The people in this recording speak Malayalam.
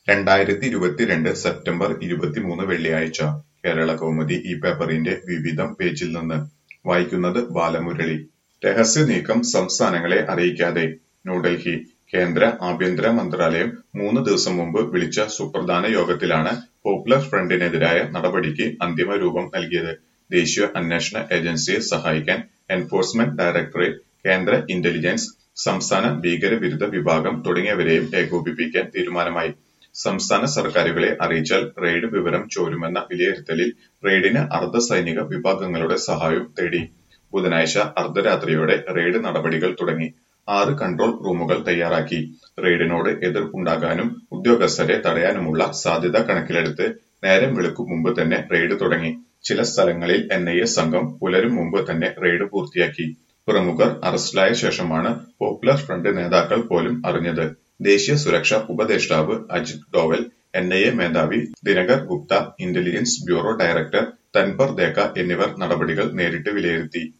രണ്ടായിരത്തി ഇരുപത്തിരണ്ട് സെപ്റ്റംബർ ഇരുപത്തിമൂന്ന് വെള്ളിയാഴ്ച കേരള കൗമുദി ഈ പേപ്പറിന്റെ വിവിധം പേജിൽ നിന്ന് വായിക്കുന്നത് ബാലമുരളി രഹസ്യ നീക്കം സംസ്ഥാനങ്ങളെ അറിയിക്കാതെ ന്യൂഡൽഹി കേന്ദ്ര ആഭ്യന്തര മന്ത്രാലയം മൂന്ന് ദിവസം മുമ്പ് വിളിച്ച സുപ്രധാന യോഗത്തിലാണ് പോപ്പുലർ ഫ്രണ്ടിനെതിരായ നടപടിക്ക് അന്തിമ രൂപം നൽകിയത് ദേശീയ അന്വേഷണ ഏജൻസിയെ സഹായിക്കാൻ എൻഫോഴ്സ്മെന്റ് ഡയറക്ടറേറ്റ് കേന്ദ്ര ഇന്റലിജൻസ് സംസ്ഥാന ഭീകരവിരുദ്ധ വിഭാഗം തുടങ്ങിയവരെയും ഏകോപിപ്പിക്കാൻ തീരുമാനമായി സംസ്ഥാന സർക്കാരുകളെ അറിയിച്ചാൽ റെയ്ഡ് വിവരം ചോരുമെന്ന വിലയിരുത്തലിൽ റെയ്ഡിന് അർദ്ധ സൈനിക വിഭാഗങ്ങളുടെ സഹായവും തേടി ബുധനാഴ്ച അർദ്ധരാത്രിയോടെ റെയ്ഡ് നടപടികൾ തുടങ്ങി ആറ് കൺട്രോൾ റൂമുകൾ തയ്യാറാക്കി റെയ്ഡിനോട് എതിർപ്പുണ്ടാകാനും ഉദ്യോഗസ്ഥരെ തടയാനുമുള്ള സാധ്യത കണക്കിലെടുത്ത് നേരം വെളുക്കും മുമ്പ് തന്നെ റെയ്ഡ് തുടങ്ങി ചില സ്ഥലങ്ങളിൽ എൻ ഐ എ സംഘം പുലരും മുമ്പ് തന്നെ റെയ്ഡ് പൂർത്തിയാക്കി പ്രമുഖർ അറസ്റ്റിലായ ശേഷമാണ് പോപ്പുലർ ഫ്രണ്ട് നേതാക്കൾ പോലും അറിഞ്ഞത് ദേശീയ സുരക്ഷാ ഉപദേഷ്ടാവ് Ajit Doval N I A മേധാവി Dinkar Gupta intelligence bureau director Tapan Deka എന്നിവർ നടപടികൾ നേരിട്ട് വിലയിരുത്തി